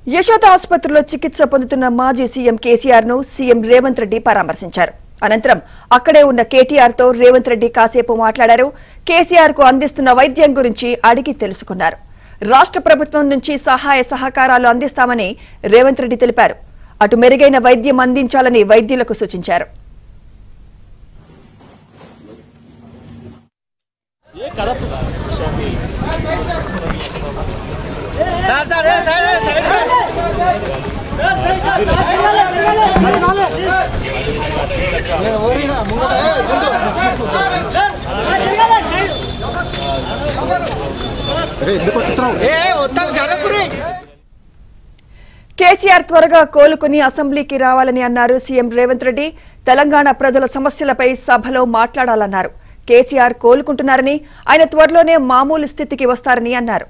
యశోద ఆసుపత్రిలో చికిత్స పొందుతున్న మాజీ సీఎం కేసీఆర్ ను సీఎం రేవంత్ రెడ్డి పరామర్శించారు అనంతరం అక్కడే ఉన్న కేటీఆర్ తో రేవంత్ రెడ్డి కాసేపు మాట్లాడారు కేసీఆర్ కు అందిస్తున్న వైద్యం గురించి అడిగి తెలుసుకున్నారు రాష్ట్ర ప్రభుత్వం నుంచి సహాయ సహకారాలు అందిస్తామని రేవంత్ రెడ్డి తెలిపారు అటు మెరుగైన వైద్యం అందించాలని వైద్యులకు సూచించారు సార్ సార్ ఏ సార్ ఏ సార్ సార్ ఏ వస్తాను జరగకురి కేసీఆర్ త్వరగా కోలుకుని అసెంబ్లీకి రావాలని అన్నారు సీఎం రేవంత్ రెడ్డి తెలంగాణ ప్రజల సమస్యలపై సభలో మాట్లాడాలన్నారు కేసీఆర్ కోలుకుంటున్నారని ఆయన త్వరలోనే మామూలు స్థితికి వస్తారని అన్నారు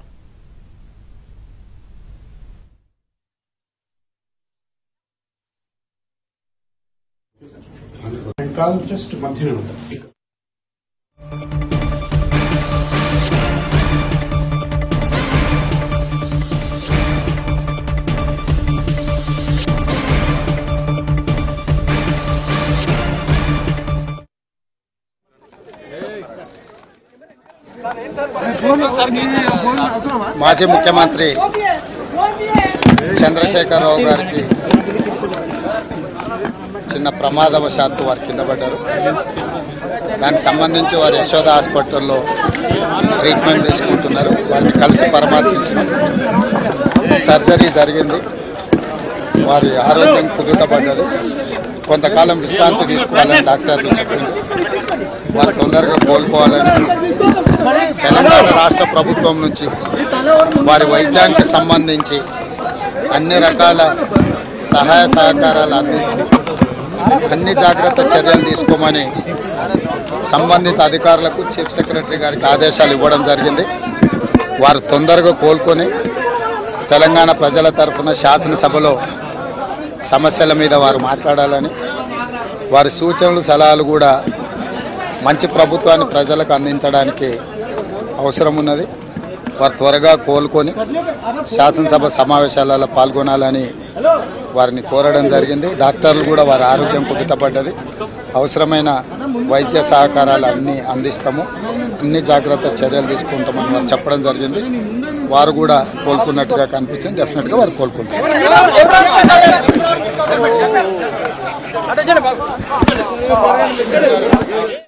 కాదు జస్ట్ మధ్యనే ఉంటుంది ఇక్కడ మాజీ ముఖ్యమంత్రి చంద్రశేఖరరావు గారికి చిన్న ప్రమాదవశాత్తు వారు కింద పడ్డారు దానికి సంబంధించి వారు యశోద హాస్పిటల్లో ట్రీట్మెంట్ తీసుకుంటున్నారు వారిని కలిసి పరామర్శించిన సర్జరీ జరిగింది వారి ఆరోగ్యం కుదుటపడ్డది కొంతకాలం విశ్రాంతి తీసుకోవాలని డాక్టర్లు చెప్పింది వారు తొందరగా కోలుకోవాలని తెలంగాణ రాష్ట్ర ప్రభుత్వం నుంచి వారి వైద్యానికి సంబంధించి అన్ని రకాల సహాయ సహకారాలు అందిస్తూ అన్ని జాగ్రత్త చర్యలు తీసుకోమని సంబంధిత అధికారులకు చీఫ్ సెక్రటరీ గారికి ఆదేశాలు ఇవ్వడం జరిగింది వారు తొందరగా కోలుకొని తెలంగాణ ప్రజల తరఫున శాసనసభలో సమస్యల మీద వారు మాట్లాడాలని వారి సూచనలు సలహాలు కూడా మంచి ప్రభుత్వాన్ని ప్రజలకు అందించడానికి అవసరం ఉన్నది వారు త్వరగా కోలుకొని శాసనసభ సమావేశాలలో పాల్గొనాలని వారిని కోరడం జరిగింది డాక్టర్లు కూడా వారి ఆరోగ్యం కుదుటపడ్డది అవసరమైన వైద్య సహకారాలు అన్నీ అందిస్తాము అన్ని జాగ్రత్త చర్యలు తీసుకుంటామని వారు చెప్పడం జరిగింది వారు కూడా కోలుకున్నట్టుగా కనిపించింది డెఫినెట్గా వారు కోలుకుంటారు అటే బాబు